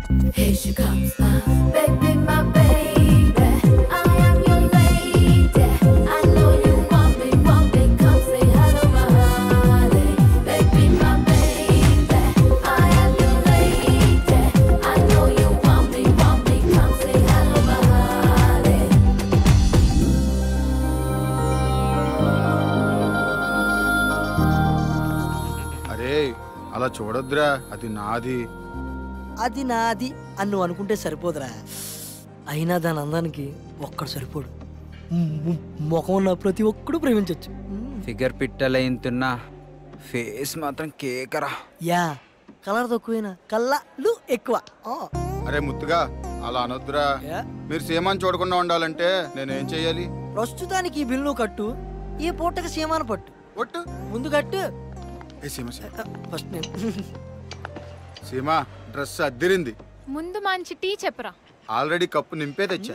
Here she comes, my baby, my baby. I am your lady. I know you want me, want me. Come say hello, my honey. Baby, my baby. I am your lady. I know you want me, want me. Come say hello, my honey. అరే అలా చూడొద్దురా అది నాది అది నాది అని నువ్వు అనుకుంటే సరిపోదురా అయినా దాని అందానికి ఒక్కడు సరిపోడు మ్- మ్- ముఖం ఉన్న ప్రతి ఒక్కడు ప్రేమించవచ్చు ఫిగర్ పిట్టలైంతున్నా ఫేస్ మాత్రం కేకరా యా కలర్ తక్కువైనా కళ్ళలు ఎక్కువ ఆ. అరే ముత్తుగా అలా అనొద్దురా యా. మీరు సీమాని చూడకుండా ఉండాలంటే నేనేం చెయ్యాలి ప్రస్తుతానికి ఈ బిల్లు కట్టు ఈ పూటకి సీమాన పట్టు ఒట్టు ముందు కట్టు ఏ సీమ సీమ. ఫస్ట్ నేను సీమ డ్రెస్ అద్దిరింది ముందు మంచి టీ చెప్పరా ఆల్రెడీ కప్పు నింపే తెచ్చా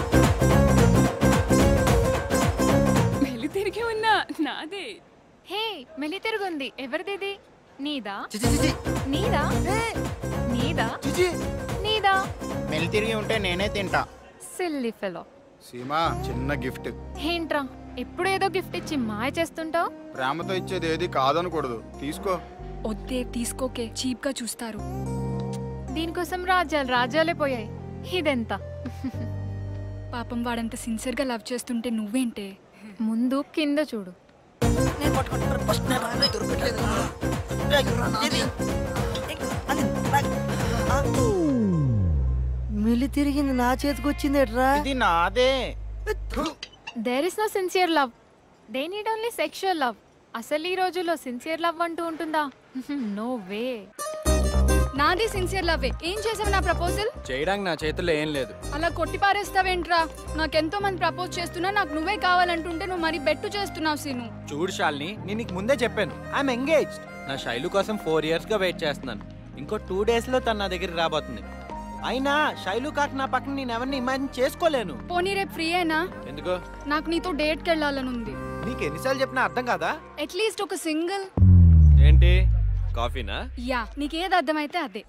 మెల్లి తిరిగి ఉన్నా నాదే హే మెలి తిరుగుంది ఎవరిదిది నీదా చిచి చిచి నీదా నీదా నీదా మెల్లి తిరిగి ఉంటే నేనే తింటా సిల్లీ ఫెలో సీమ చిన్న గిఫ్ట్ ఏంట్రా ఎప్పుడు ఏదో గిఫ్ట్ ఇచ్చి మాయ చేస్తుంటావు ప్రేమతో ఇచ్చేది ఏది కాదనకూడదు తీసుకో వద్దే తీసుకోకే చీప్ గా చూస్తారు దీనికోసం రాజ్యాలు రాజ్యాలే పోయాయి ఇదెంత పాపం వాడంత సిన్సియర్ గా లవ్ చేస్తుంటే నువ్వేంటే ముందు కింద చూడు నేను పట్టుకుంటాను ఫస్ట్ నేను రాను, దొరకట్లేదు ఏది? అది, నాకు. ఆ. మిల్లి తిరిగింది నా చేతికి వచ్చింది ఎట్రా ఇది నాదే there is no sincere love they need only sexual love అసలు ఈ రోజుల్లో సిన్సియర్ లవ్ అంటూ ఉంటుందా నో వే నాది సిన్సియర్ లవ్ ఏం చేసావు నా ప్రపోజల్ చేయడానికి నా చేతుల్లో ఏం లేదు అలా కొట్టి పారేస్తావేంట్రా నాకెంతో మంది ప్రపోజ్ చేస్తున్నా నాకు నువ్వే కావాలంటుంటే నువ్వు మరి బెట్టు చేస్తున్నావు సీను చూడు శాలిని నేను నీకు ముందే చెప్పాను ఐఎమ్ ఎంగేజ్ నా శైలు కోసం ఫోర్ ఇయర్స్ గా వెయిట్ చేస్తున్నాను ఇంకో టూ డేస్ లో తను నా దగ్గరికి రాబోతుంది అయినా శైలు కాక నా పక్కన నేను ఎవరిని ఇమాజిన్ చేసుకోలేను పోనీ రేపు ఫ్రీ అయినా ఎందుకు నాకు నీతో డేట్కి వెళ్ళాలని ఉంది నీకు ఎన్నిసార్లు చెప్పినా అర్థం కాదా అట్లీస్ట్ ఒక సింగిల్ ఏంటి కాఫీనా యా నీకేది అర్థమైతే అదే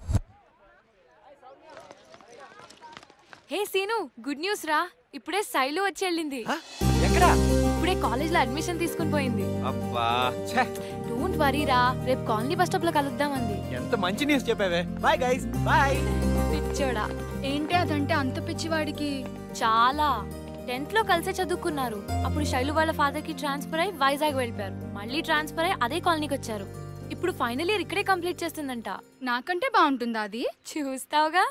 హే సీను గుడ్ న్యూస్ రా ఇప్పుడే శైలు వచ్చి వెళ్ళింది ఎక్కడా ఇప్పుడే కాలేజ్ లో అడ్మిషన్ తీసుకుని పోయింది అబ్బా ఛే, డోంట్ వరీ రా రేపు కాలనీ బస్ స్టాప్ లో కలుద్దాం అంది ఎంత మంచి న్యూస్ చెప్పావే బాయ్ గైస్ బాయ్ పిచ్చోడా ఏంటి అదంటే అంత పిచ్చివాడికి చాలా టెన్త్ లో కలిసే చదువుకున్నారు అప్పుడు శైలు వాళ్ళ ఫాదర్ కి ట్రాన్స్ఫర్ అయి వైజాగ్ వెళ్ళిపోయారు మళ్ళీ ట్రాన్స్ఫర్ అయి అదే కాలనీకి వచ్చారు ఇప్పుడు ఫైనల్ ఇయర్ ఇక్కడే కంప్లీట్ చేస్తుందంట నాకంటే బాగుంటుందా అది చూస్తావుగా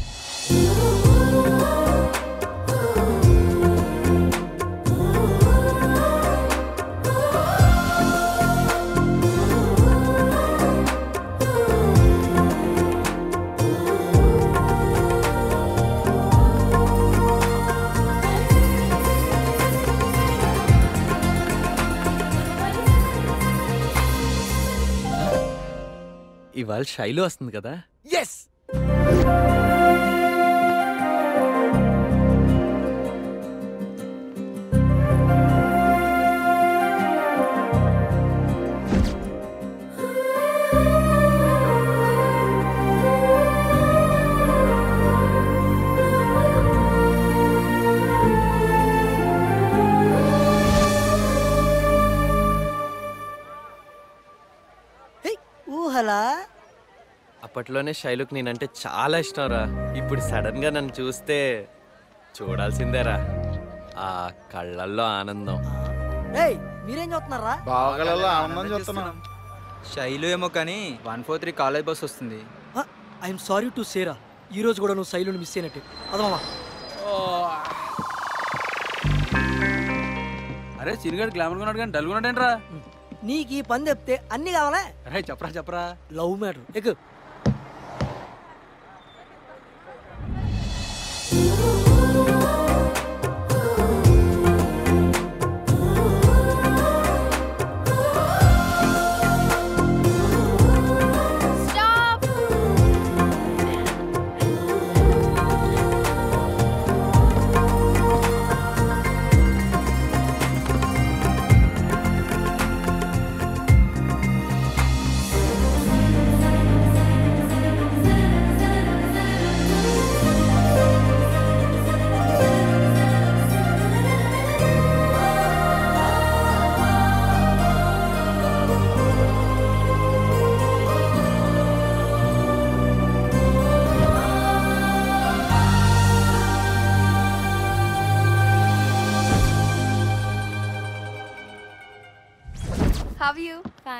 ఇవాళ శైలు వస్తుంది కదా ఎస్ హే, ఊహలా అప్పట్లోనే శైలుకి నేనంటే చాలా ఇష్టం రా ఇప్పుడు సడన్ గా నన్ను చూస్తే చూడాల్సిందేరా ఆ కళ్ళల్లో ఆనందం ఏయ్ మీరేం చూస్తున్నారా బాగలలో ఆనందం చూస్తున్నాం శైలు ఏమో కానీ one four three college bus వస్తుంది ఐఎమ్ సారీ టు సేరా ఈ రోజు కూడా నువ్వు శైలుని మిస్ అయినట్టే అదమ్మా అరే సిరిగాడు గ్లామర్ ఉన్నాడు కానీ డల్ ఉన్నాడేంట్రా నీకు ఈ పని చెప్తే అన్ని కావాలా అరే చెప్పరా చెప్పరా లవ్ మ్యాటర్ ఎక్కు stop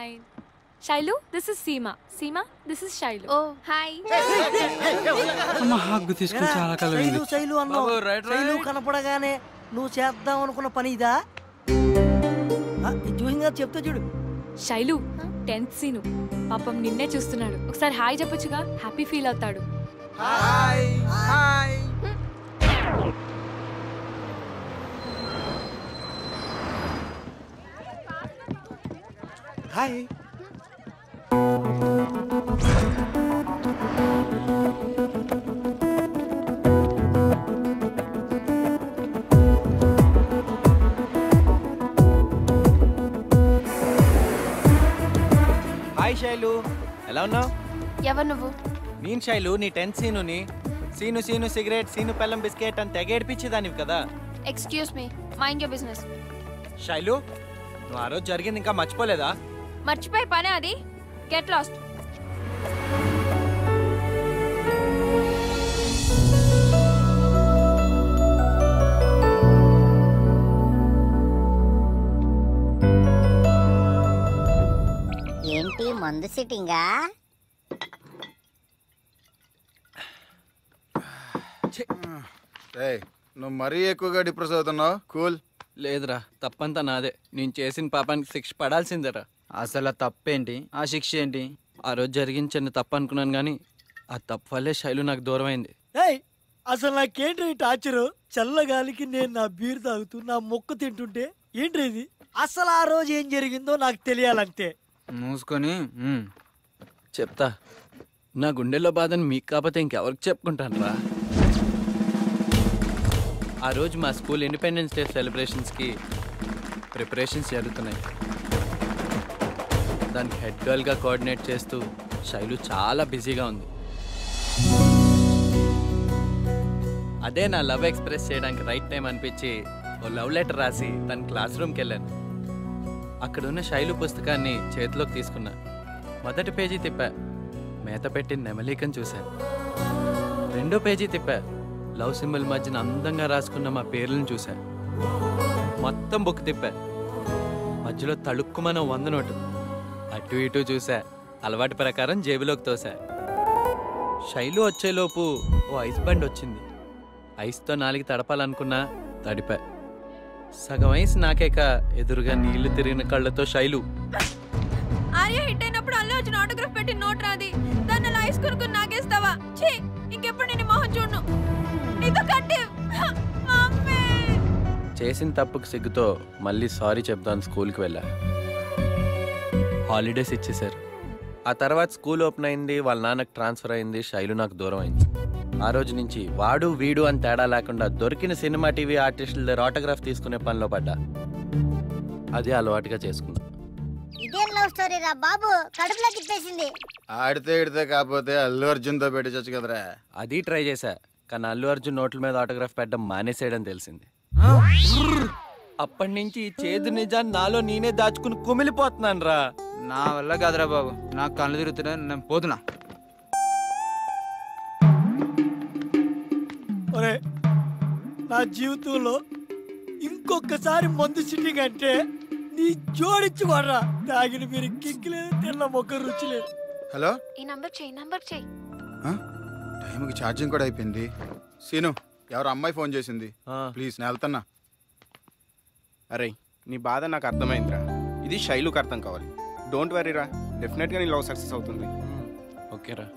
fine Shailu this is Seema Seema this is Shailu oh hi అమ్మ హగ్గు తీసుకుని ఏరా, చాలా కాలం శైలు శైలు అన్నావు బాబు, రైట్, శైలు రైట్. కనపడగానే నువ్వు చేద్దాం అనుకున్న పని ఇదా ఆ, ఇది చూసిందా చెప్తా చూడు శైలు టెన్త్ సీను పాపం నిన్నే చూస్తున్నాడు ఒకసారి హాయ్ చెప్పొచ్చుగా హ్యాపీ ఫీల్ అవుతాడు hi hi hi hi Shailu ఎలా ఉన్నావు ఎవరు నువ్వు నేను శైలు నీ టెన్త్ సీనుని సీను సీను సిగరెట్ సీను పెళ్ళం బిస్కెట్ అని తెగేడిపించేదానివి కదా excuse me mind your business Shailu నువ్వు ఆ రోజు జరిగింది ఇంకా మర్చిపోలేదా మర్చిపోయి పనే అది గెట్ లాస్ట్ ఏంటి మందు సిట్టింగా ఏయ్ నువ్వు మరీ ఎక్కువగా డిప్రెస్ అవుతున్నావు కూల్ లేదురా తప్పంతా నాదే నేను చేసిన పాపానికి శిక్ష పడాల్సిందేరా అసలు ఆ తప్పేంటి ఆ శిక్ష ఏంటి ఆ రోజు జరిగిన చిన్న తప్పు అనుకున్నాను కానీ ఆ తప్పు వల్లే శైలు నాకు దూరం అయింది ఏయ్ అసలు నాకేంటి ఈ టార్చరు చల్లగాలికి నేను నా బీర్ తాగుతూ నా మొక్క తింటుంటే ఏంటి ఇది అసలు ఆ రోజు ఏం జరిగిందో నాకు తెలియాలంతే మూసుకొని మ్మ్. చెప్తా నా గుండెల్లో బాధను మీకు కాకపోతే ఇంకెవరికి చెప్పుకుంటాను రా ఆ రోజు మా స్కూల్ ఇండిపెండెన్స్ డే సెలబ్రేషన్స్కి ప్రిపరేషన్స్ జరుగుతున్నాయి దానికి హెడ్ గర్ల్గా కోఆర్డినేట్ చేస్తూ శైలు చాలా బిజీగా ఉంది అదే నా లవ్ ఎక్స్ప్రెస్ చేయడానికి రైట్ టైం అనిపించి ఓ లవ్ లెటర్ రాసి తన క్లాస్ రూమ్కి వెళ్ళాను అక్కడ ఉన్న శైలు పుస్తకాన్ని చేతిలోకి తీసుకున్నా మొదటి పేజీ తిప్పా మేత పెట్టి నెమలికని చూశాను రెండో పేజీ తిప్పా లవ్ సింబల్ మధ్యన అందంగా రాసుకున్న మా పేర్లను చూశా మొత్తం బుక్ తిప్పా మధ్యలో తళుక్కుమన వంద నోటు అటు ఇటు చూసా అలవాటు ప్రకారం జేబులోకి తోసా శైలు వచ్చేలోపు ఓ ఐస్ బండ్ వచ్చింది ఐస్తో నాలుగు తడపాలనుకున్నా తడిపా సగం ఐస్ నాకేక ఎదురుగా నీళ్లు తిరిగిన కళ్ళతో శైలు ఆర్య హిట్ అయినప్పుడు అల్లు వచ్చిన ఆటోగ్రాఫ్ పెట్టి నోట్ రాది దాన్ని అలా ఐస్ కొనుక్కుని నాగేస్తావా ఛీ ఇంకెప్పుడు నేను మొహం చూడను నీతో కట్టి మమ్మీ చేసిన తప్పుకు సిగ్గుతో మళ్ళీ సారీ చెప్దాం స్కూల్కి వెళ్ళా హాలిడేస్ ఇచ్చేశారు ఆ తర్వాత స్కూల్ ఓపెన్ అయింది వాళ్ళ నాన్నకు ట్రాన్స్ఫర్ అయింది శైలు నాకు దూరం అయింది ఆ రోజు నుంచి వాడు వీడు అని తేడా లేకుండా దొరికిన సినిమా టీవీ ఆర్టిస్టుల దగ్గర ఆటోగ్రాఫ్ తీసుకునే పనిలో పడ్డా అదే అలవాటుగా చేసుకున్నా ఇదేం లవ్ స్టోరీ రా బాబు కడుపులో తిప్పేసింది ఆడితే ఇడితే కాకపోతే అల్లు అర్జున్తో పెట్టచ్చు కదరా అది ట్రై చేశా కానీ అల్లు అర్జున్ నోట్ల మీద ఆటోగ్రాఫ్ పెట్టడం మానేసేయడం తెలిసింది అప్పటి నుంచి ఈ చేదు నిజాన్ని నాలో నేనే దాచుకుని కుమిలిపోతున్నాను రా నా వల్ల కాదురా బాబు నాకు కళ్ళు తిరుగుతున్నాయి నేను పోతున్నా ఒరే నా జీవితంలో ఇంకొకసారి మందు సిట్టింగ్ అంటే నీ జోడించి వాడరా తాగిన మీరు కిక్ లేదు తిన్న మొక్క రుచి లేదు హలో ఈ నంబర్ చేయి నంబర్ చేయి ఆ? టైంకి ఛార్జింగ్ కూడా అయిపోయింది సీను ఎవరు అమ్మాయి ఫోన్ చేసింది ప్లీజ్ నేను వెళ్తున్నా అరే నీ బాధ నాకు అర్థమైందిరా ఇది శైలుకు అర్థం కావాలి డోంట్ వరీరా డెఫినెట్గా నీ లవ్ సక్సెస్ అవుతుంది ఓకేరా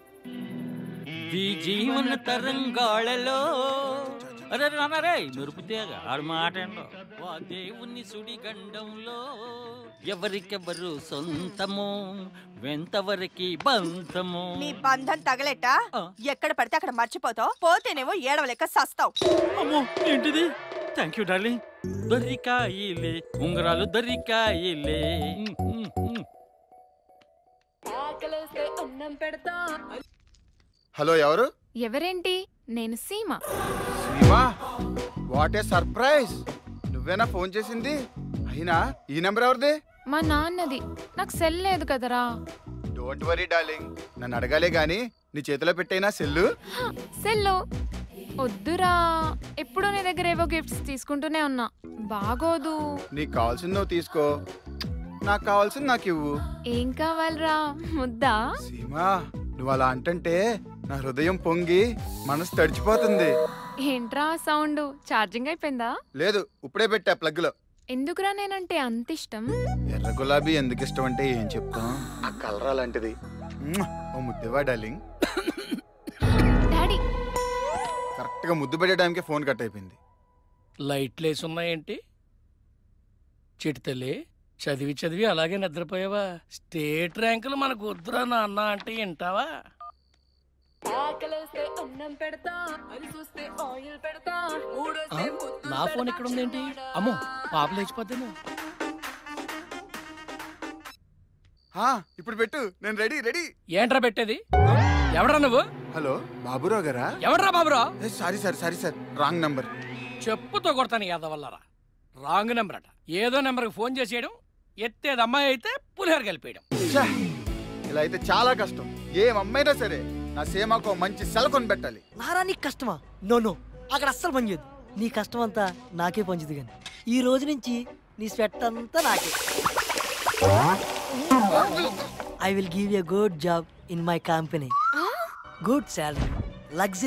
ఈ జీవన తరంగాళలో అరే అరే మెరుపు తేగ ఆడు మాట ఏంటో. వా దేవుని సుడి గండంలో ఎవరికెవరు సొంతము వెంతవరికి బంధము నీ బంధం తగలెట్ట ఎక్కడ పడితే అక్కడ మర్చిపోతావు పోతేనేమో ఏడవలేక సస్తావు అమ్మో ఏంటిది థ్యాంక్ యూ డార్లింగ్ దొరికాయిలే ఉంగరాలు దొరికాయిలే ఉమ్, ఉమ్, ఉమ్. అన్నం పెడతా హలో ఎవరు ఎవరేంటి నేను Seema Shiva what a surprise నువ్వేనా ఫోన్ చేసింది అయినా ఈ నెంబర్ ఎవరిది మా నాన్నది నాకు సెల్ లేదు కదరా డోంట్ వరీ డార్లింగ్ నన్ను అడగాలే గాని నీ చేతిలో పెట్టైనా సెల్లు సెల్లు వద్దురా ఎప్పుడూ నీ దగ్గర ఏవో గిఫ్ట్స్ తీసుకుంటూనే ఉన్నా బాగోదు నీకు కావాల్సింది నువ్వు తీసుకో నాకు కావాల్సింది నాకు ఇవ్వు ఏం కావాలరా ముద్దా సీమా నువ్వు అలా అంటుంటే నా హృదయం పొంగి మనసు తడిచిపోతుంది ఏంట్రా సౌండ్ ఛార్జింగ్ అయిపోయిందా లేదు ఇప్పుడే పెట్టా ప్లగ్లో ఎందుకురా నేనంటే అంత ఇష్టం ఎర్ర గులాబీ ఎందుకు ఇష్టం అంటే ఏం చెప్తాం ఆ కలర్ అలాంటిది మ్మ్. ఓ ముద్దువా డార్లింగ్ డాడీ కరెక్ట్గా ముద్దు పెట్టే టైంకే ఫోన్ కట్ అయిపోయింది లైట్లు వేసి ఉన్నాయేంటి చిటితల్లి చదివి చదివి అలాగే నిద్రపోయావా స్టేట్ ర్యాంకులు మనకు వద్దురా నాన్న అంటే వింటావా ఆ? నా ఫోన్ ఇక్కడ ఉందేంటి అమ్మో పాప లేచిపోద్దేమో ఆ, ఇప్పుడు పెట్టు నేను రెడీ రెడీ ఏంట్రా పెట్టేది ఎవడ్రా నువ్వు హలో బాబురావు గారా ఎవడ్రా Baburao sorry sir sorry sir wrong number చెప్పుతో కొడతాను యాదవల్లరా రాంగ్ నెంబర్ అట ఏదో నెంబర్కి ఫోన్ చేసేయడం ఎత్తేది అమ్మాయి అయితే పులిహోర కలిపేయడం ఇలా అయితే చాలా కష్టం ఏం అమ్మైనా సరే నా సేమాకు ఓ మంచి సెల కొని పెట్టాలి నారా నీకు కష్టమా నో నో అక్కడ అస్సలు పనిచేయదు నీ కష్టం అంతా నాకే పంచుది కానీ ఈ రోజు నుంచి నీ స్వెట్ అంతా నాకే I will give a good job in my company good salary luxury